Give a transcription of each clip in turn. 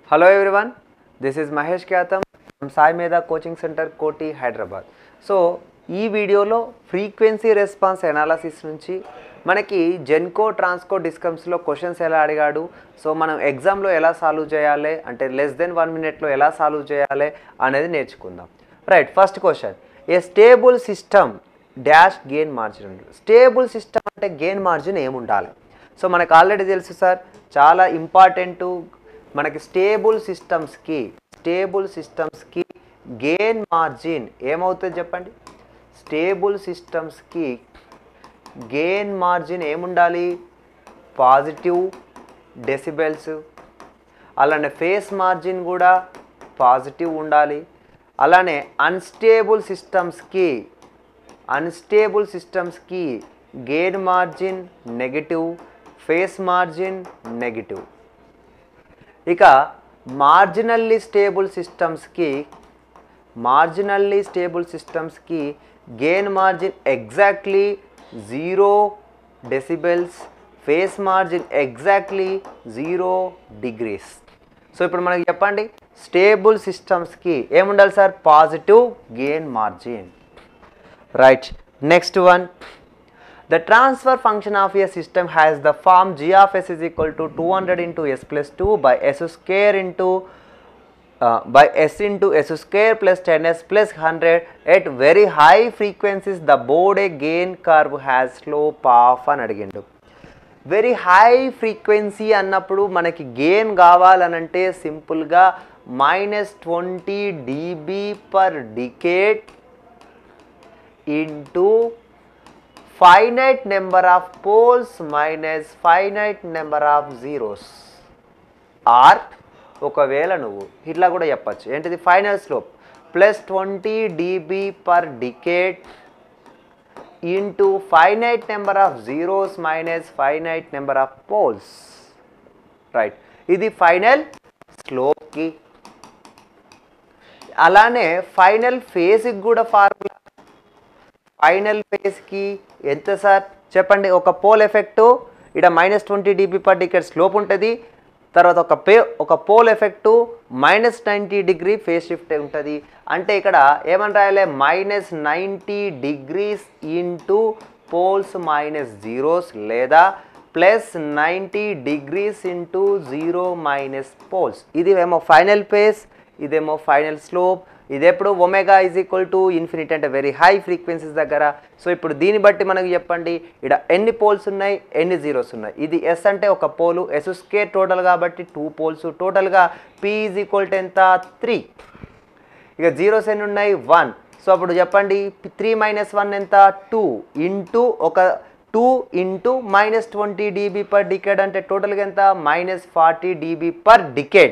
Hello everyone, this is Mahesh Kyatam from Sai Meda Coaching Center, Koti, Hyderabad. So ఈ వీడియోలో frequency response analysis నుంచి మనకి Genco Transco డిస్కమ్స్లో questions ఎలా అడిగాడు సో మనం ఎగ్జామ్లో ఎలా సాల్వ్ చేయాలి అంటే లెస్ దెన్ వన్ మినిట్లో ఎలా సాల్వ్ చేయాలి అనేది నేర్చుకుందాం right first question a stable system dash gain margin stable system అంటే గెయిన్ మార్జిన్ ఏముండాలి సో మనకు ఆల్రెడీ తెలుసు సార్ చాలా ఇంపార్టెంట్ మనకి స్టేబుల్ సిస్టమ్స్కి స్టేబుల్ సిస్టమ్స్కి గెయిన్ మార్జిన్ ఏమవుతుంది చెప్పండి స్టేబుల్ సిస్టమ్స్కి గెయిన్ మార్జిన్ ఏముండాలి పాజిటివ్ డెసిబెల్స్ అలానే ఫేస్ మార్జిన్ కూడా పాజిటివ్ ఉండాలి అలానే అన్స్టేబుల్ సిస్టమ్స్కి అన్స్టేబుల్ సిస్టమ్స్కి gain margin negative phase margin negative ఇక మార్జినల్లీ స్టేబుల్ సిస్టమ్స్కి మార్జినల్లీ స్టేబుల్ సిస్టమ్స్కి gain margin exactly zero decibels phase margin exactly zero degrees so ఇప్పుడు మనకి చెప్పండి స్టేబుల్ సిస్టమ్స్కి ఏముండాలి sir positive gain margin right next one The transfer function of a system has the form g of s is equal to 200 into s plus 2 by s square into uh, by s into s square plus 10s plus 100 at very high frequencies the Bode gain curve has slope of అని అడిగిండు very high frequency అన్నప్పుడు మనకి gain కావాలనంటే సింపుల్గా minus twenty dB per decade into finite number of poles minus finite number of zeros or ఒకవేళ నువ్వు ఇట్లా కూడా చెప్పచ్చు ఏంటిది final slope plus twenty dB per decade into finite number of zeros minus finite number of poles right ఇది final స్లోప్కి అలానే final ఫేజ్కి కూడా ఫార్ములా ఫైనల్ ఫేజ్కి ఎంత సార్ చెప్పండి ఒక పోల్ ఎఫెక్టు ఇక్కడ minus twenty dB per decade slope ఉంటుంది తర్వాత ఒక పే ఒక pole effect minus ninety degree phase shift ఉంటుంది అంటే ఇక్కడ ఏమని రాయాలి minus ninety degrees into poles minus zeros లేదా plus ninety degrees into zero minus poles ఇది ఏమో ఫైనల్ ఫేస్ ఇదేమో ఫైనల్ స్లోప్ ఇది ఎప్పుడు omega is equal to infinity అంటే వెరీ హై ఫ్రీక్వెన్సీస్ దగ్గర సో ఇప్పుడు దీన్ని బట్టి మనకు చెప్పండి ఇక్కడ ఎన్ని పోల్స్ ఉన్నాయి ఎన్ని జీరోస్ ఉన్నాయి ఇది ఎస్ అంటే ఒక పోలు ఎస్ స్కేర్ టోటల్ కాబట్టి టూ పోల్స్ టోటల్గా పి ఈజ్ ఈక్వల్ టు ఎంత త్రీ ఇక జీరోస్ ఎన్ని ఉన్నాయి వన్ సో అప్పుడు చెప్పండి త్రీ మైనస్ వన్ ఎంత టూ ఇంటూ ఒక two into minus twenty dB per decade అంటే టోటల్గా ఎంత minus forty dB per decade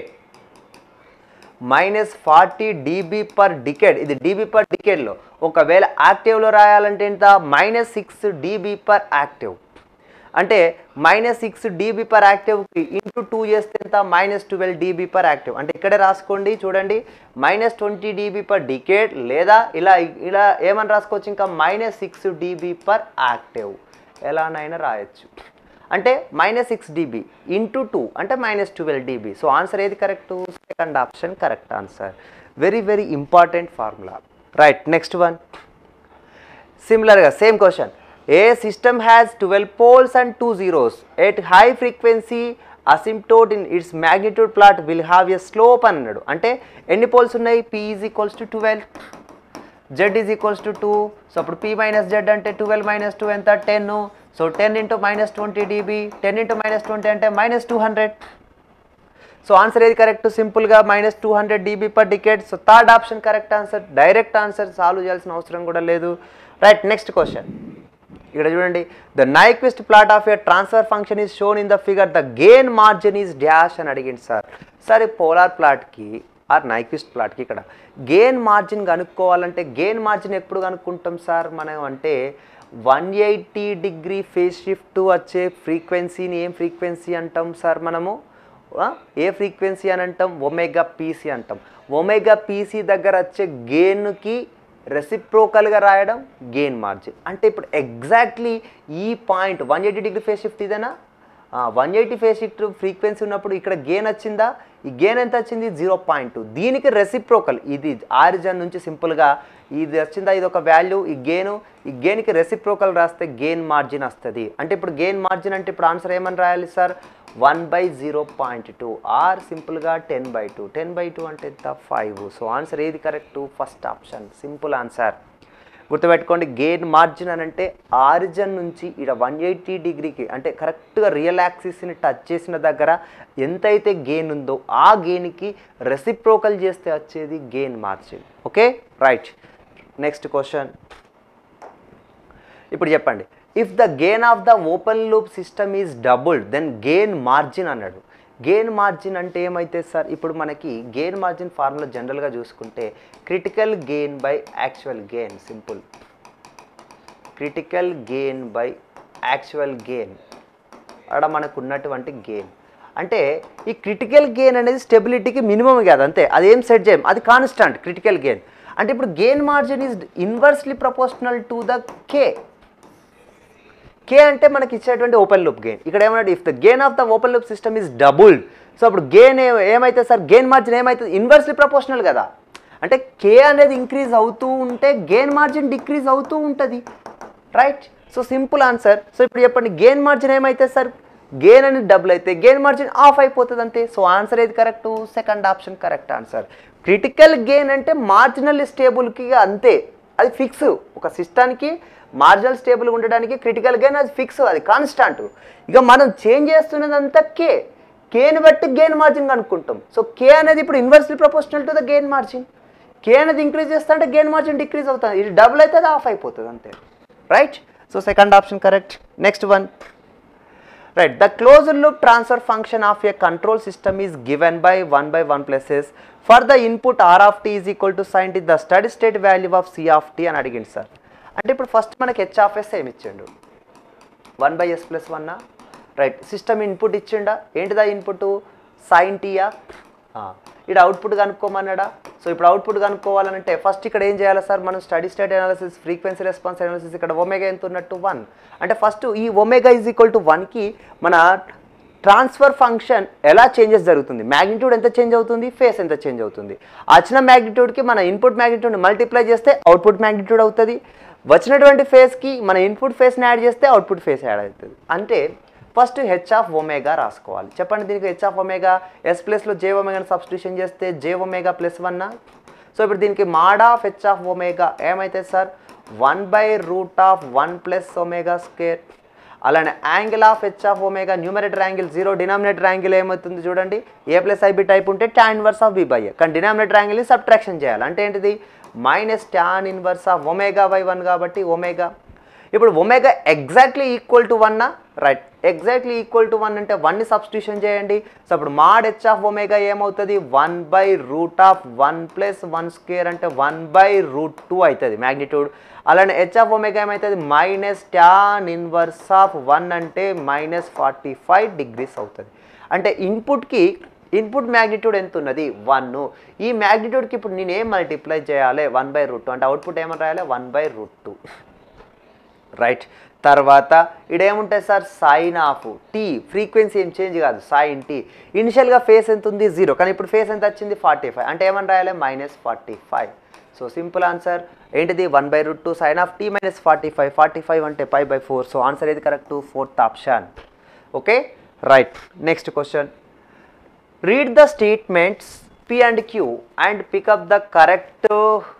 minus forty dB per decade ఇది డీబీ పర్ డికెడ్లో ఒకవేళ యాక్టివ్లో రాయాలంటే ఎంత minus six dB per octave అంటే మైనస్ సిక్స్ డీబీ పర్ యాక్టివ్కి ఇంటూ టూ చేస్తే ఎంత minus twelve dB per octave అంటే ఇక్కడే రాసుకోండి చూడండి minus twenty dB per decade లేదా ఇలా ఇలా ఏమని రాసుకోవచ్చు ఇంకా minus six dB per octave ఎలానైనా రాయొచ్చు అంటే minus six dB into two అంటే minus twelve dB so answer ఏది correct second option correct answer very very important formula right next one సిమిలర్గా same question a system has twelve poles and two zeros at high frequency asymptote in its magnitude plot will have a slope అని అన్నాడు అంటే ఎన్ని poles ఉన్నాయి P is equals to twelve Z is equals to two so అప్పుడు P minus Z అంటే twelve minus two ఎంత ten so ten into minus twenty dB ten into minus twenty అంటే minus two hundred so answer ఏది correct సింపుల్గా minus two hundred dB per decade so third option correct answer direct answer solve చేయాల్సిన అవసరం కూడా లేదు right next question ఇక్కడ చూడండి the Nyquist plot of a transfer function is shown in the figure the gain margin is dash అని అడిగింది sir సరే polar ప్లాట్కి ఆర్ నైక్విస్ట్ ప్లాట్కి ఇక్కడ గెయిన్ మార్జిన్ కనుక్కోవాలంటే గెయిన్ మార్జిన్ ఎప్పుడు కనుక్కుంటాం సార్ మనం అంటే one eighty degree phase shift వచ్చే ఫ్రీక్వెన్సీని ఏం ఫ్రీక్వెన్సీ అంటాం సార్ మనము ఆ, ఏ ఫ్రీక్వెన్సీ అని అంటాం ఒమేగా పీసీ అంటాం ఒమేగా పీసీ దగ్గర వచ్చే గెయిన్కి రెసిప్రోకల్గా రాయడం గెయిన్ మార్జిన్ అంటే ఇప్పుడు ఎగ్జాక్ట్లీ ఈ point one eighty degree phase shift ఇదేనా one eighty phase shift frequency ఉన్నప్పుడు ఇక్కడ గెయిన్ వచ్చిందా ఈ గెయిన్ ఎంత వచ్చింది జీరో పాయింట్ టూ దీనికి రెసిప్రోకల్ ఇది ఆరిజన్ నుంచి సింపుల్గా ఇది వచ్చిందా ఇది ఒక వాల్యూ ఈ గెయిన్ ఈ గెయిన్కి రెసిప్రోకల్ రాస్తే గెయిన్ మార్జిన్ వస్తుంది అంటే ఇప్పుడు గెయిన్ మార్జిన్ అంటే ఇప్పుడు ఆన్సర్ ఏమని రాయాలి sir one by zero point two or సింపుల్గా ten by two ten by two అంటే ఎంత ఫైవ్ సో ఆన్సర్ ఏది correct first option simple answer గుర్తుపెట్టుకోండి గెయిన్ మార్జిన్ అని అంటే ఆరిజన్ నుంచి ఇక్కడ వన్ ఎయిటీ డిగ్రీకి అంటే కరెక్ట్గా రియల్ యాక్సిస్ని టచ్ చేసిన దగ్గర ఎంతైతే గెయిన్ ఉందో ఆ గెయిన్కి రెసిప్రోకల్ చేస్తే వచ్చేది gain margin okay right next question ఇప్పుడు చెప్పండి if the gain of the open loop system is double then gain margin అన్నాడు గెయిన్ మార్జిన్ అంటే ఏమైతే సార్ ఇప్పుడు మనకి గెయిన్ మార్జిన్ ఫార్ములా జనరల్గా చూసుకుంటే critical gain by actual gain simple critical gain by actual gain అక్కడ మనకు ఉన్నటువంటి గెయిన్ అంటే ఈ క్రిటికల్ గెయిన్ అనేది స్టెబిలిటీకి మినిమం కాదు అంతే అది ఏం సెట్ చేయం అది కాన్స్టాంట్ క్రిటికల్ గెయిన్ అంటే ఇప్పుడు gain margin is inversely proportional to the K K అంటే మనకి ఇచ్చేటువంటి ఓపెన్ లూప్ గెయిన్ ఇక్కడ ఏమన్నాడు if the gain of the open loop system is double so అప్పుడు గెయిన్ ఏమైతే సార్ గెయిన్ మార్జిన్ ఏమైతుంది ఇన్వర్స్లీ ప్రపోర్షనల్ కదా అంటే కే అనేది ఇంక్రీజ్ అవుతూ ఉంటే గెయిన్ మార్జిన్ డిక్రీజ్ అవుతూ ఉంటుంది right so simple answer so ఇప్పుడు చెప్పండి గెయిన్ మార్జిన్ ఏమైతే సార్ గెయిన్ అనేది డబుల్ అయితే గెయిన్ మార్జిన్ ఆఫ్ అయిపోతుంది అంతే సో ఆన్సర్ ఏది correct second option correct answer critical gain అంటే మార్జినల్ స్టేబుల్కి అంతే అది ఫిక్స్ ఒక సిస్టానికి మార్జినల్ స్టేబుల్ ఉండడానికి క్రిటికల్ గెయిన్ అది ఫిక్స్ అది కాన్స్టాంట్ ఇక మనం చేంజ్ చేస్తున్నదంతా కే కేని బట్టి గెయిన్ మార్జిన్ కనుక్కుంటాం సో కే అనేది ఇప్పుడు inversely proportional to the gain margin K అనేది ఇంక్రీజ్ చేస్తా అంటే గెయిన్ మార్జిన్ డిక్రీజ్ అవుతుంది ఇది డబుల్ అయితే అది ఆఫ్ అయిపోతుంది అంతే right so second option correct next one right the closed loop transfer function of a control system is given by one by one plus s for the input R of T is equal to sine T the steady state value of C of T అని అడిగింది sir అంటే ఇప్పుడు first మనకి H of S ఏమి ఇచ్చిండు one by S plus వన్నా right system input ఇచ్చిండా ఏంటిదా ఇన్పుట్ సైన్ టీయా ఇక్కడ అవుట్పుట్ కనుక్కోమన్నాడా సో ఇప్పుడు అవుట్పుట్ కనుక్కోవాలంటే ఫస్ట్ ఇక్కడ ఏం చేయాలి సార్ మనం steady state analysis frequency response analysis ఇక్కడ ఒమేగా ఎంత ఉన్నట్టు వన్ అంటే ఫస్ట్ ఈ ఒమేగా ఈజ్ ఈక్వల్ టు వన్కి మన ట్రాన్స్ఫర్ ఫంక్షన్ ఎలా చేంజెస్ జరుగుతుంది మ్యాగ్నిట్యూడ్ ఎంత చేంజ్ అవుతుంది ఫేస్ ఎంత చేంజ్ అవుతుంది వచ్చిన మ్యాగ్నిట్యూడ్కి మన ఇన్పుట్ మ్యాగ్నిట్యూడ్ మల్టిప్లై చేస్తే అవుట్పుట్ మ్యాగ్నిట్యూడ్ అవుతుంది వచ్చినటువంటి ఫేస్కి మన ఇన్పుట్ ఫేస్ని యాడ్ చేస్తే అవుట్పుట్ ఫేస్ యాడ్ అవుతుంది అంటే ఫస్ట్ హెచ్ ఆఫ్ ఒమేగా రాసుకోవాలి చెప్పండి దీనికి హెచ్ ఆఫ్ ఒమేగా ఎస్ ప్లస్లో జే ఒమేగాని సబ్స్టిట్యూషన్ చేస్తే జే ఒమేగా ప్లస్ వన్నా సో ఇప్పుడు దీనికి mod of H of omega ఏమైతే sir one by root of one plus omega square అలానే angle of H of omega numerator angle zero denominator angle ఏమవుతుంది చూడండి ఏ ప్లస్ ఐబి టైప్ ఉంటే tan inverse of B by A కానీ denominator యాంగిల్ని subtraction చేయాలి అంటే ఏంటిది minus tan inverse of omega by one కాబట్టి ఒమేగా ఇప్పుడు ఒమేగా ఎగ్జాక్ట్లీ ఈక్వల్ టు వన్నా right exactly equal to one అంటే వన్ని సబ్స్టిట్యూషన్ చేయండి సో అప్పుడు మాడ్ హెచ్ ఆఫ్ ఒమేగా ఏమవుతుంది one by root of one plus one square అంటే one by root two అవుతుంది మ్యాగ్నిట్యూడ్ అలానే హెచ్ ఆఫ్ ఒమేగా ఏమవుతుంది minus tan inverse of one అంటే మైనస్ ఫార్టీ ఫైవ్ డిగ్రీస్ అవుతుంది అంటే ఇన్పుట్కి ఇన్పుట్ మ్యాగ్నిట్యూడ్ ఎంత ఉన్నది వన్ ఈ మ్యాగ్నిట్యూడ్కి ఇప్పుడు నేను ఏం మల్టిప్లై చేయాలి వన్ బై రూట్ టూ అంటే అవుట్పుట్ ఏమని రాయాలి one by root two right తర్వాత ఇడేముంటుంది sir sine of T frequency ఏం చేంజ్ కాదు సైన్ టీ ఇనిషియల్గా ఫేస్ ఎంత ఉంది జీరో కానీ ఇప్పుడు ఫేస్ ఎంత వచ్చింది ఫార్టీ ఫైవ్ అంటే ఏమని రాయాలి minus forty five so simple answer ఏంటిది one by root two sine of T minus forty five forty five అంటే five by four so answer ఏది correct fourth option okay right next question read the statements P and Q and pick up the correct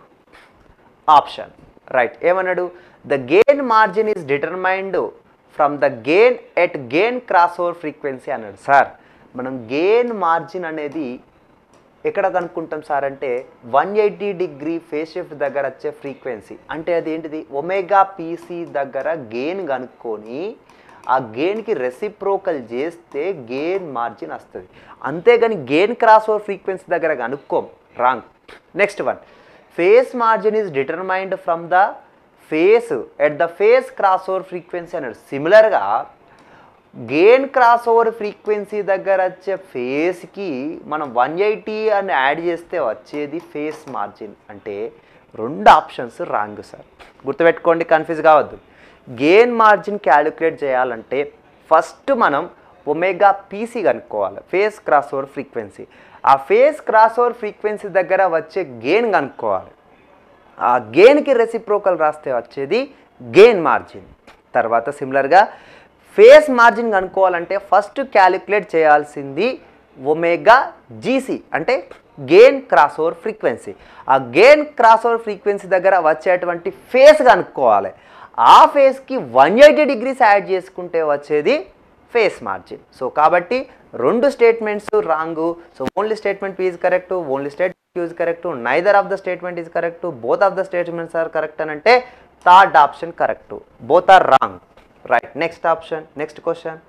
option right ఏమన్నాడు the gain margin is determined from the gain at gain crossover over ఫ్రీక్వెన్సీ అన్నాడు sir మనం gain margin అనేది ఎక్కడ కనుక్కుంటాం sir అంటే one eighty degree phase shift దగ్గర వచ్చే frequency అంటే అది ఏంటిది ఒమేగా పీసీ దగ్గర గెయిన్ కనుక్కొని ఆ గెయిన్కి రెసిప్రోకల్ చేస్తే గెయిన్ మార్జిన్ వస్తుంది అంతేగాని గెయిన్ క్రాస్ ఓవర్ ఫ్రీక్వెన్సీ దగ్గర కనుక్కోం wrong next one phase margin is determined from the phase at the phase cross over ఫ్రీక్వెన్సీ అన్నాడు సిమిలర్గా గెయిన్ క్రాస్ ఓవర్ ఫ్రీక్వెన్సీ దగ్గర వచ్చే ఫేస్కి మనం వన్ ఎయిటీ అని యాడ్ చేస్తే వచ్చేది ఫేస్ మార్జిన్ అంటే రెండు ఆప్షన్స్ రాంగ్ సార్ గుర్తుపెట్టుకోండి కన్ఫ్యూజ్ కావద్దు గెయిన్ మార్జిన్ క్యాలిక్యులేట్ చేయాలంటే ఫస్ట్ మనం ఒమేగా పీసీ కనుక్కోవాలి ఫేస్ క్రాస్ ఓవర్ ఫ్రీక్వెన్సీ ఆ ఫేస్ క్రాస్ ఓవర్ ఫ్రీక్వెన్సీ దగ్గర వచ్చే గెయిన్ కనుక్కోవాలి ఆ గెయిన్కి రెసిప్రోకల్ రాస్తే వచ్చేది గెయిన్ మార్జిన్ తర్వాత సిమిలర్గా ఫేస్ మార్జిన్ కనుక్కోవాలంటే ఫస్ట్ క్యాలిక్యులేట్ చేయాల్సింది ఒమేగా జీసీ అంటే గెయిన్ క్రాస్ ఓవర్ ఫ్రీక్వెన్సీ ఆ గెయిన్ క్రాస్ ఓవర్ ఫ్రీక్వెన్సీ దగ్గర వచ్చేటువంటి ఫేస్ కనుక్కోవాలి ఆ ఫేస్కి వన్ ఎయిటీ డిగ్రీస్ యాడ్ చేసుకుంటే వచ్చేది ఫేస్ మార్జిన్ సో కాబట్టి రెండు statements wrong so only statement is correct only statement is correct neither of the statement is correct both of the statements are correct అని అంటే third option correct both are wrong right next option next question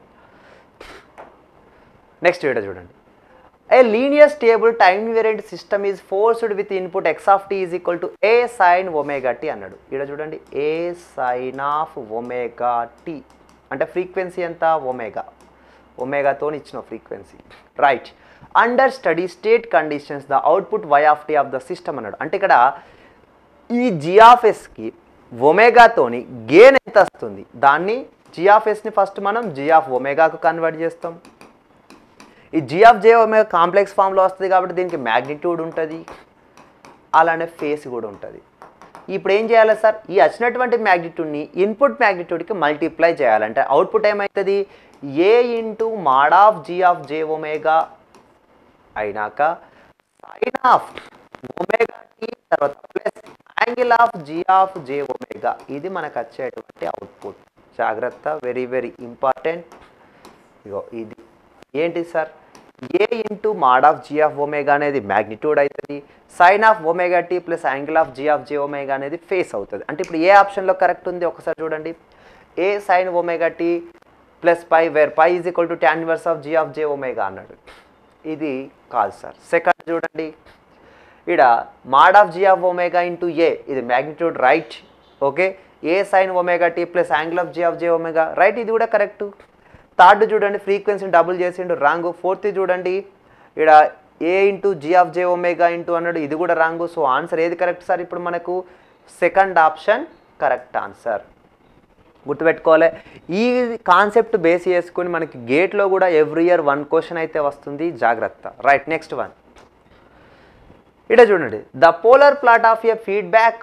next video చూడండి a linear stable time variant system is forced with input X of T is equal to A sine omega T అన్నాడు ఇక్కడ చూడండి A sine of omega tea అంటే frequency ఎంత omega ఒమేగాతో ఇచ్చిన frequency right under steady state conditions the output Y of T of the system అన్నాడు అంటే ఇక్కడ ఈ జిఆఫ్ఎస్కి ఒమేగాతోని గేన్ ఎంత వస్తుంది దాన్ని జిఆఫ్ఎస్ని ఫస్ట్ మనం జి ఆఫ్ ఒమేగాకు కన్వర్ట్ చేస్తాం ఈ G of J omega complex ఫామ్లో వస్తుంది కాబట్టి దీనికి మ్యాగ్నిట్యూడ్ ఉంటుంది అలానే ఫేస్ కూడా ఉంటుంది ఇప్పుడు ఏం చేయాలి సార్ ఈ వచ్చినటువంటి మ్యాగ్నిట్యూడ్ని ఇన్పుట్ మ్యాగ్నిట్యూడ్కి మల్టిప్లై చేయాలంటే అవుట్పుట్ ఏమవుతుంది A into mod of G of J omega అయినాక సైన్ ఆఫ్ ఒమేగా టీ తర్వాత plus angle of G of J omega ఇది మనకు వచ్చేటువంటి అవుట్పుట్ జాగ్రత్త వెరీ వెరీ ఇంపార్టెంట్ ఇగో ఇది ఏంటి sir A into mod of G of omega అనేది మ్యాగ్నిట్యూడ్ అవుతుంది sine of omega T plus angle of G of J omega అనేది ఫేస్ అవుతుంది అంటే ఇప్పుడు ఏ ఆప్షన్లో కరెక్ట్ ఉంది ఒకసారి చూడండి A sine omega T plus pi where pi is equal to tan inverse of G of J omega అన్నాడు ఇది కాదు సార్ సెకండ్ చూడండి ఇక్కడ mod of G of omega into A ఇది magnitude right okay A sine omega T plus angle of G of J omega right ఇది కూడా correct third చూడండి ఫ్రీక్వెన్సీని డబుల్ చేసిండు రాంగ్ ఫోర్త్ చూడండి ఇక్కడ A into G of J omega into అన్నాడు ఇది కూడా రాంగ్ సో ఆన్సర్ ఏది కరెక్ట్ సార్ ఇప్పుడు మనకు సెకండ్ ఆప్షన్ కరెక్ట్ ఆన్సర్ గుర్తుపెట్టుకోవాలి ఈ కాన్సెప్ట్ బేస్ చేసుకొని మనకి గేట్లో కూడా ఎవ్రీ ఇయర్ వన్ క్వశ్చన్ అయితే వస్తుంది జాగ్రత్త రైట్ నెక్స్ట్ వన్ ఇక్కడ చూడండి the polar plot of a feedback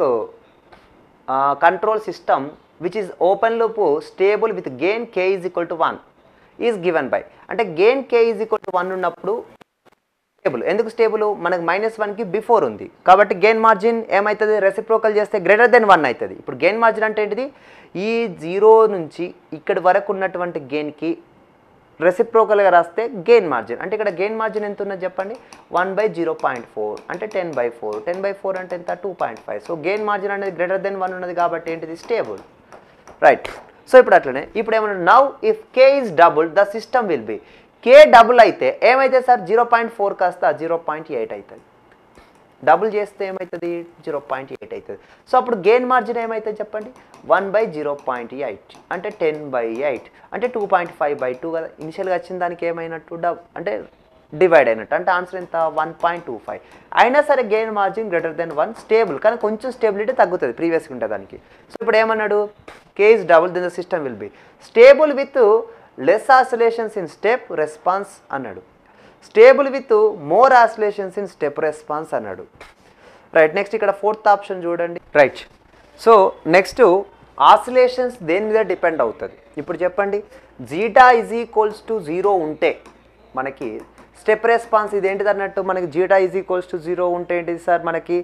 control system which is open loop stable with gain K is equal to one is given by అంటే gain K is equal to one ఉన్నప్పుడు stable ఎందుకు stable మనకు minus వన్కి before ఉంది కాబట్టి gain margin ఏమవుతుంది reciprocal చేస్తే greater than one అవుతుంది ఇప్పుడు గెయిన్ మార్జిన్ అంటే ఏంటిది ఈ జీరో నుంచి ఇక్కడి వరకు ఉన్నటువంటి గెయిన్కి రెసిప్రోకల్గా రాస్తే గెయిన్ మార్జిన్ అంటే ఇక్కడ గెయిన్ మార్జిన్ ఎంత ఉన్నది చెప్పండి one by zero point four అంటే ten by four ten by four అంటే ఎంత two point five so gain margin అనేది గ్రేటర్ దెన్ వన్ ఉన్నది కాబట్టి ఏంటిది స్టేబుల్ రైట్ సో ఇప్పుడు అట్లనే ఇప్పుడు ఏమన్నా now if K is double the system will be K double అయితే ఏమైతే సార్ జీరో పాయింట్ ఫోర్ కాస్త జీరో పాయింట్ ఎయిట్ అవుతుంది డబుల్ చేస్తే ఏమవుతుంది జీరో పాయింట్ ఎయిట్ అవుతుంది సో అప్పుడు గెయిన్ మార్జిన్ ఏమవుతుంది చెప్పండి one by zero point eight అంటే టెన్ బై ఎయిట్ అంటే two point five by two కదా ఇనిషియల్గా వచ్చిన దానికి ఏమైనట్టు డబ్ అంటే డివైడ్ అయినట్టు అంటే ఆన్సర్ ఎంత వన్ పాయింట్ టూ ఫైవ్ అయినా సరే gain margin greater than one stable కానీ కొంచెం స్టేబిలిటీ తగ్గుతుంది ప్రీవియస్గా ఉంటే దానికి సో ఇప్పుడు ఏమన్నాడు case double then the system will be stable with less oscillations in step response అన్నాడు stable with more oscillations in step response అన్నాడు రైట్ నెక్స్ట్ ఇక్కడ ఫోర్త్ ఆప్షన్ చూడండి రైట్ సో నెక్స్ట్ ఆసిలేషన్స్ దేని మీద డిపెండ్ అవుతుంది ఇప్పుడు చెప్పండి zeta is equals to zero ఉంటే మనకి స్టెప్ రెస్పాన్స్ ఇదేంటిది అన్నట్టు మనకి zeta is equals to zero ఉంటే ఏంటిది సార్ మనకి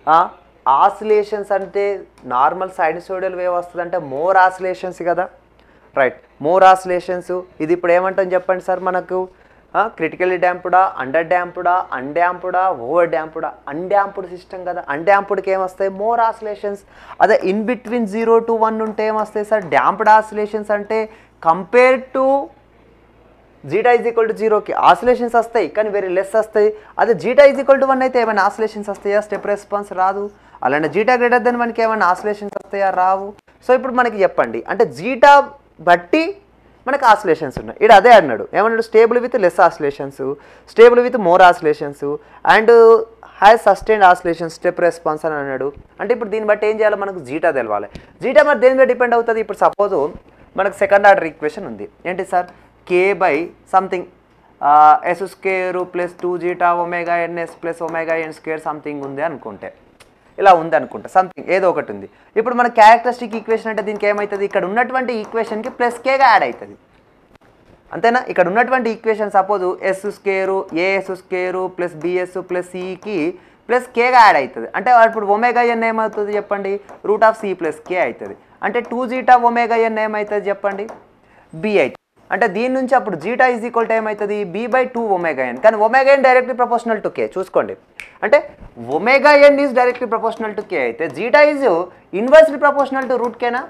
ఆసిలేషన్స్ అంటే నార్మల్ సైనసోడియల్ వేవ్ వస్తుంది అంటే మోర్ ఆసిలేషన్స్ కదా రైట్ మోర్ ఆసిలేషన్స్ ఇది ఇప్పుడు ఏమంటాం చెప్పండి సార్ మనకు క్రిటికల్లీ డ్యాంపుడా అండర్ డ్యాంపుడా అన్డ్యాంపుడా ఓవర్ డ్యాంపుడా అన్డ్యాంపుడ్ సిస్టమ్ కదా అన్డ్యాంపుడ్కి ఏమొస్తాయి మోర్ ఆసిలేషన్స్ అదే in between zero to one ఉంటే ఏమొస్తాయి సార్ డ్యాంప్డ్ ఆసిలేషన్స్ అంటే compare to zeta is equal to జీరోకి ఆసిలేషన్స్ వస్తాయి కానీ వెరీ లెస్ వస్తాయి అదే zeta is equal to one అయితే ఏమైనా ఆసిలేషన్స్ వస్తాయా స్టెప్ రెస్పాన్స్ రాదు అలానే జీటా గ్రేటర్ దెన్ మనకి ఏమైనా ఆసిలేషన్స్ వస్తాయా రావు సో ఇప్పుడు మనకి చెప్పండి అంటే జీటా బట్టి మనకి ఆసిలేషన్స్ ఉన్నాయి ఇక్కడ అదే అన్నాడు ఏమన్నాడు stable with less oscillations stable with more oscillations and has sustained oscillation step response అని అన్నాడు అంటే ఇప్పుడు దీన్ని బట్టి ఏం చేయాలి మనకు జీటా తెలవాలి జీటా మరి దేని మీద డిపెండ్ అవుతుంది ఇప్పుడు సపోజ్ మనకు సెకండ్ ఆర్డర్ ఈక్వేషన్ ఉంది ఏంటి sir K by something S square plus two zeta omega NS plus omega N square something ఉంది అనుకుంటే ఇలా ఉంది అనుకుంటా సంథింగ్ ఏదో ఒకటి ఉంది ఇప్పుడు మన క్యారెక్టరిస్టిక్ ఈక్వేషన్ అంటే దీనికి ఏమవుతుంది ఇక్కడ ఉన్నటువంటి ఈక్వేషన్కి ప్లస్ కేగా యాడ్ అవుతుంది అంతేనా ఇక్కడ ఉన్నటువంటి equation suppose S square AS square plus BS plus సికి ప్లస్ కేగా యాడ్ అవుతుంది అంటే ఇప్పుడు ఒమేగా ఎన్ ఏమవుతుంది చెప్పండి root of C plus K అవుతుంది అంటే టూ జీటా ఒమేగా ఎన్ ఏమవుతుంది చెప్పండి బి అవుతుంది అంటే దీని నుంచి అప్పుడు జీటా ఈజ్ ఈక్వల్ టు ఏమవుతుంది B by two omega N కానీ omega N directly proportional to K చూసుకోండి అంటే omega N is directly proportional to K అయితే zeta is inversely proportional to root కేనా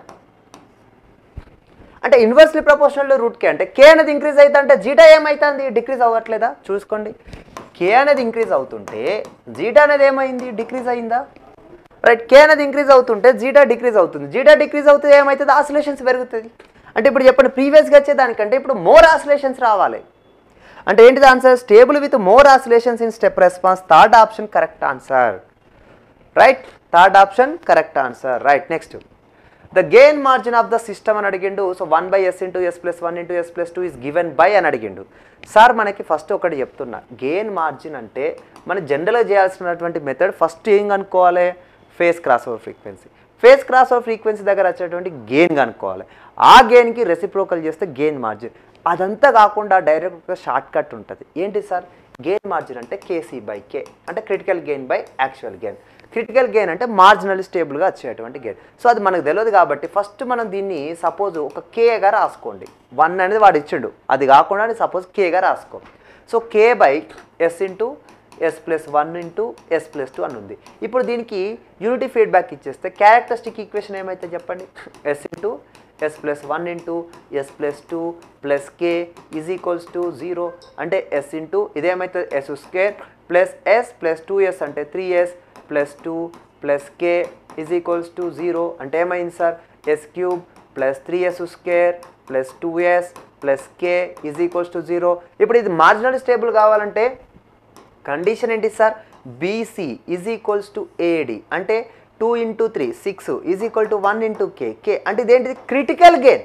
అంటే ఇన్వర్స్లీ ప్రపోర్షనల్ రూట్ కే అంటే కే అనేది increase అవుతా అంటే జీటా ఏమవుతుంది డిక్రీజ్ అవ్వట్లేదా చూసుకోండి కే అనేది ఇంక్రీజ్ అవుతుంటే జీటా అనేది ఏమైంది డిక్రీజ్ అయిందా రైట్ కే అనేది ఇంక్రీజ్ అవుతుంటే జీటా డిక్రీజ్ అవుతుంది జీటా డిక్రీజ్ అవుతుంది ఏమవుతుంది ఆసిలేషన్స్ పెరుగుతుంది అంటే ఇప్పుడు చెప్పండి ప్రీవియస్గా వచ్చేదానికంటే ఇప్పుడు మోర్ ఆసిలేషన్స్ రావాలి అంటే ఏంటిది answer stable with more oscillations in step response third option correct answer right third option correct answer right next the gain margin of the system అని అడిగిండు so one by S into S plus one into S plus two is given by అని అడిగిండు sir మనకి first ఒకటి చెప్తున్నా gain margin అంటే మనం జనరల్గా చేయాల్సినటువంటి మెథడ్ ఫస్ట్ ఏం కనుక్కోవాలి phase cross over frequency phase cross over frequency దగ్గర వచ్చేటువంటి గెయిన్ కనుక్కోవాలి ఆ గెయిన్కి రెసిప్రోకల్ చేస్తే గెయిన్ మార్జిన్ అదంతా కాకుండా డైరెక్ట్గా షార్ట్ కట్ ఉంటుంది ఏంటి సార్ గెయిన్ మార్జిన్ అంటే కేసీ బై కే అంటే critical gain by actual gain critical gain అంటే మార్జినల్ స్టేబుల్గా వచ్చేటువంటి గెయిన్ సో అది మనకు తెలియదు కాబట్టి ఫస్ట్ మనం దీన్ని సపోజ్ ఒక కేగా రాసుకోండి వన్ అనేది వాడు ఇచ్చిండు అది కాకుండా సపోజ్ కేగా రాసుకో so K by S into S plus one into S plus two అని ఉంది ఇప్పుడు దీనికి యూనిటీ ఫీడ్బ్యాక్ ఇచ్చేస్తే క్యారెక్టరిస్టిక్ ఈక్వేషన్ ఏమైతే చెప్పండి S into S plus one into S plus two plus K is equals to zero అంటే S into ఇదేమైతుంది S square plus S plus two S అంటే three S plus two plus K is equals to zero అంటే ఏమైంది sir S cube plus three S square plus two S plus K is equals to zero ఇప్పుడు ఇది marginal stable కావాలంటే condition ఏంటి sir BC is equals to AD అంటే two into three six is equal to one into K K అంటే ఇదేంటిది critical gain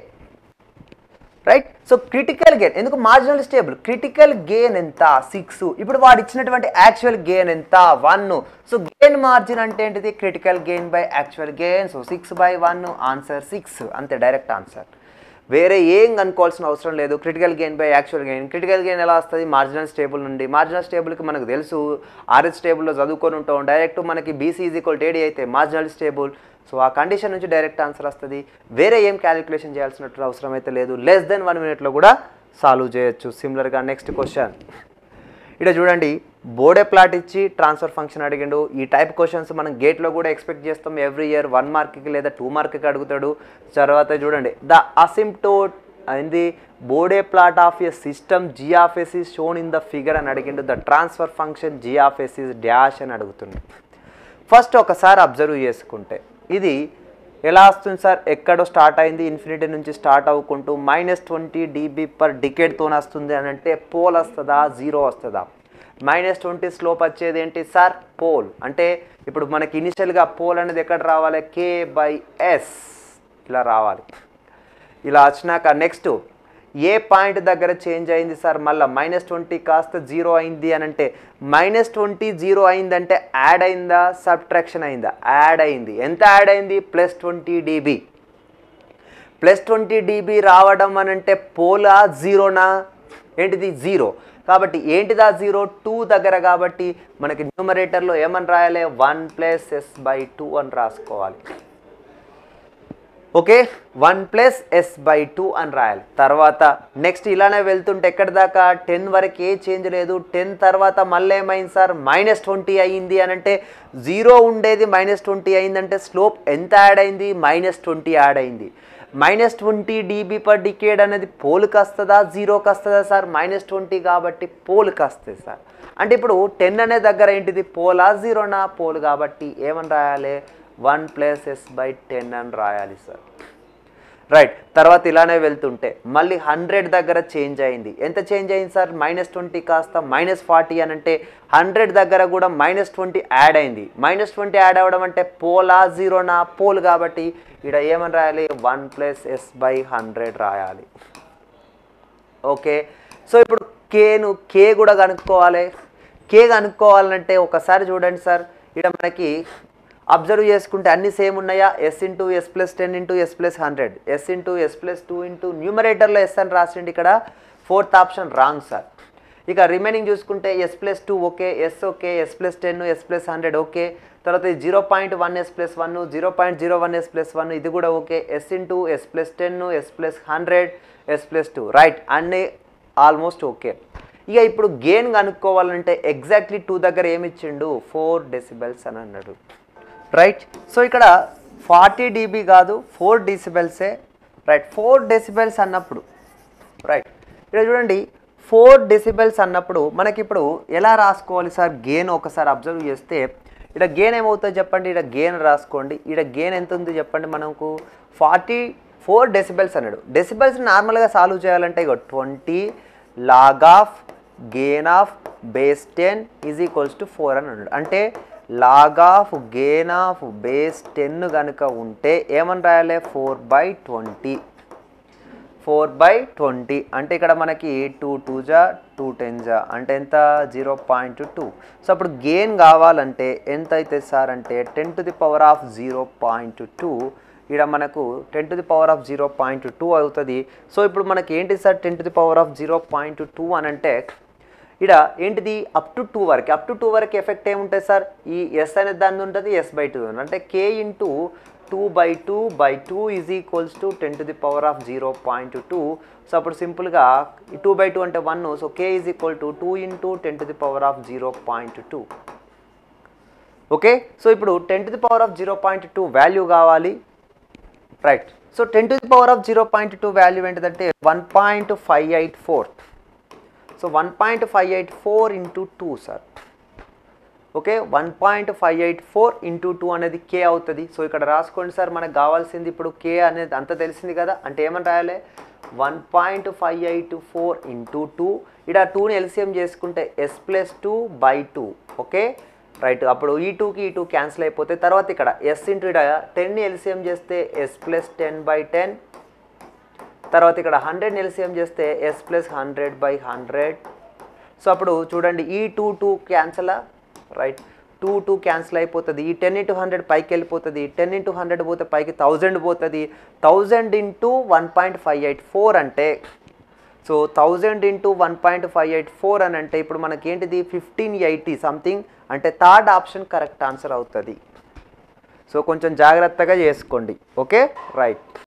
right so critical gain ఎందుకు marginal stable critical gain ఎంత six ఇప్పుడు వాడు ఇచ్చినటువంటి యాక్చువల్ గెయిన్ ఎంత వన్ సో గెయిన్ మార్జిన్ అంటే ఏంటిది critical gain by actual gain so six by one answer six అంతే డైరెక్ట్ ఆన్సర్ వేరే ఏం కనుక్కోవాల్సిన అవసరం లేదు critical gain by actual gain critical gain ఎలా వస్తుంది మార్జినల్ స్టేబుల్ నుండి మార్జినల్ స్టేబుల్కి మనకు తెలుసు ఆర్ఎస్ స్టేబుల్లో చదువుకొని ఉంటాం డైరెక్ట్ మనకి బీసీ ఈజ్ ఈక్వల్ టేడీ అయితే మార్జినల్ స్టేబుల్ సో ఆ కండిషన్ నుంచి డైరెక్ట్ ఆన్సర్ వస్తుంది వేరే ఏం క్యాలిక్యులేషన్ చేయాల్సినట్టు అవసరం అయితే లేదు లెస్ దెన్ వన్ మినిట్లో కూడా సాల్వ్ చేయొచ్చు సిమిలర్గా నెక్స్ట్ క్వశ్చన్ ఇక్కడ చూడండి బోర్డే ప్లాట్ ఇచ్చి ట్రాన్స్ఫర్ ఫంక్షన్ అడిగిండు ఈ టైప్ క్వశ్చన్స్ మనం గేట్లో కూడా ఎక్స్పెక్ట్ చేస్తాం ఎవ్రీ ఇయర్ వన్ మార్క్కి లేదా టూ మార్క్కి అడుగుతాడు తర్వాత చూడండి ద అసిమ్టోట్ అయింది Bode plot of a system G of S is shown in the figure అని అడిగిండు the transfer function G of S is dash అని అడుగుతుంది ఫస్ట్ ఒకసారి అబ్జర్వ్ చేసుకుంటే ఇది ఎలా వస్తుంది సార్ ఎక్కడో స్టార్ట్ అయింది ఇన్ఫినిటీ నుంచి స్టార్ట్ అవ్వుకుంటూ మైనస్ ట్వంటీ డీబీ పర్ డికేడ్తో వస్తుంది అని అంటే పోల్ వస్తుందా జీరో వస్తుందా మైనస్ ట్వంటీ స్లోప్ వచ్చేది ఏంటి సార్ పోల్ అంటే ఇప్పుడు మనకి ఇనిషియల్గా పోల్ అనేది ఎక్కడ రావాలి కే బై ఎస్ ఇలా రావాలి ఇలా వచ్చినాక నెక్స్ట్ ఏ పాయింట్ దగ్గర చేంజ్ అయింది సార్ మళ్ళీ మైనస్ ట్వంటీ కాస్త జీరో అయింది అని అంటే మైనస్ ట్వంటీ జీరో అయిందంటే యాడ్ అయిందా సబ్ట్రాక్షన్ అయిందా యాడ్ అయింది ఎంత యాడ్ అయింది plus twenty dB plus twenty dB రావడం అని అంటే పోలా జీరోనా ఏంటిది జీరో కాబట్టి ఏంటిదా జీరో టూ దగ్గర కాబట్టి మనకి న్యూమరేటర్లో ఏమని రాయాలి one plus S by two అని రాసుకోవాలి okay one plus S by two అని రాయాలి తర్వాత నెక్స్ట్ ఇలానే వెళ్తుంటే ఎక్కడి దాకా టెన్ వరకు ఏ చేంజ్ లేదు టెన్ తర్వాత మళ్ళీ ఏమైంది సార్ మైనస్ ట్వంటీ అయ్యింది అని అంటే జీరో ఉండేది మైనస్ ట్వంటీ అయిందంటే స్లోప్ ఎంత యాడ్ అయింది మైనస్ ట్వంటీ యాడ్ అయింది minus twenty dB per decade అనేది పోల్కి వస్తుందా జీరోకి వస్తుందా సార్ మైనస్ ట్వంటీ కాబట్టి పోల్కి వస్తుంది సార్ అంటే ఇప్పుడు టెన్ అనే దగ్గర ఏంటిది పోలా జీరోనా పోల్ కాబట్టి ఏమని రాయాలి one plus S by ten అని రాయాలి సార్ రైట్ తర్వాత ఇలానే వెళ్తుంటే మళ్ళీ హండ్రెడ్ దగ్గర చేంజ్ అయింది ఎంత చేంజ్ అయింది సార్ మైనస్ ట్వంటీ కాస్త మైనస్ ఫార్టీ అని అంటే హండ్రెడ్ దగ్గర కూడా మైనస్ ట్వంటీ యాడ్ అయింది మైనస్ ట్వంటీ యాడ్ అవ్వడం అంటే పోలా జీరోనా పోల్ కాబట్టి ఇక్కడ ఏమని రాయాలి one plus S by hundred రాయాలి ఓకే సో ఇప్పుడు కేను కే కూడా కనుక్కోవాలి కే కనుక్కోవాలంటే ఒకసారి చూడండి సార్ ఇక్కడ మనకి అబ్జర్వ్ చేసుకుంటే అన్ని సేమ్ ఉన్నాయా S into S plus ten into S plus hundred S into S plus two into న్యూమరేటర్లో ఎస్ అని రాసిండి ఇక్కడ ఫోర్త్ ఆప్షన్ రాంగ్ సార్ ఇక రిమైనింగ్ చూసుకుంటే S plus two okay S okay S plus ten S plus hundred okay తర్వాత zero point one S plus one zero point zero one S plus one ఇది కూడా okay S into S plus ten S plus hundred yes plus two right అన్నీ almost okay ఇక ఇప్పుడు gain కనుక్కోవాలంటే exactly two దగ్గర ఏమి ఇచ్చిండు four decibels అని అన్నాడు రైట్ సో ఇక్కడ ఫార్టీ డీబీ కాదు ఫోర్ డెసిబెల్సే రైట్ ఫోర్ డెసిబెల్స్ అన్నప్పుడు రైట్ ఇక్కడ చూడండి ఫోర్ డెసిబెల్స్ అన్నప్పుడు మనకి ఇప్పుడు ఎలా రాసుకోవాలి సార్ గెయిన్ ఒకసారి అబ్జర్వ్ చేస్తే ఇక్కడ గెయిన్ ఏమవుతుంది చెప్పండి ఇక్కడ గెయిన్ రాసుకోండి ఇక్కడ గెయిన్ ఎంత ఉంది చెప్పండి మనకు ఫార్టీ ఫోర్ డెసిబెల్స్ అన్నాడు డెసిబెల్స్ నార్మల్గా సాల్వ్ చేయాలంటే ఇక twenty log of gain of base ten is equals to four అని అన్నాడు అంటే log of gain of base ten కనుక ఉంటే ఏమని రాయాలి four by twenty four by twenty అంటే ఇక్కడ మనకి టూ టూ జా టూ టెన్ జా అంటే ఎంత జీరో పాయింట్ టూ సో అప్పుడు గెయిన్ కావాలంటే ఎంత అవుతుంది సార్ అంటే ten to the power of zero point two ఇక్కడ మనకు ten to the power of zero point two అవుతుంది సో ఇప్పుడు మనకి ఏంటి sir ten to the power of zero point two అని అంటే ఇక్కడ ఏంటిది అప్ టు టూ వరకు అప్ టు టూ వరకు ఎఫెక్ట్ ఏముంటుంది సార్ ఈ ఎస్ అనేది దాని ఉంటుంది ఎస్ బై టూ అంటే K into two by two by two is equals to ten to the power of zero point two so అప్పుడు సింపుల్గా టూ బై టూ అంటే one so K is equal to two into ten to the power of zero point two okay so ఇప్పుడు ten to the power of zero point two value కావాలి right so ten to the power of zero point two value ఏంటిదంటే one point five eight four so one point five eight four into two sir okay one point five eight four into two అనేది కే అవుతుంది so ఇక్కడ రాసుకోండి sir మనకు కావాల్సింది ఇప్పుడు కే అనేది అంత తెలిసింది కదా అంటే ఏమని రాయాలి one point five eight four into two ఇక్కడ టూని ఎల్సిఎం చేసుకుంటే S plus two by two okay right అప్పుడు ఈ టూకి ఈ టూ క్యాన్సిల్ అయిపోతే తర్వాత ఇక్కడ ఎస్ ఇంటూ ఇక్కడ టెన్ని ఎల్సిఎం చేస్తే S plus ten by ten తర్వాత ఇక్కడ హండ్రెడ్ ఎల్సిఎం చేస్తే S plus hundred by hundred so అప్పుడు చూడండి ఈ two two cancel right two two cancel అయిపోతుంది ఈ టెన్ ఇంటూ హండ్రెడ్ పైకి వెళ్ళిపోతుంది టెన్ ఇంటూ హండ్రెడ్ పోతే పైకి థౌజండ్ పోతుంది thousand into one point five eight four అంటే so thousand into one point five eight four అని అంటే ఇప్పుడు మనకి ఏంటిది ఫిఫ్టీన్ ఎయిటీ సంథింగ్ అంటే థర్డ్ ఆప్షన్ కరెక్ట్ ఆన్సర్ అవుతుంది సో కొంచెం జాగ్రత్తగా చేసుకోండి ఓకే రైట్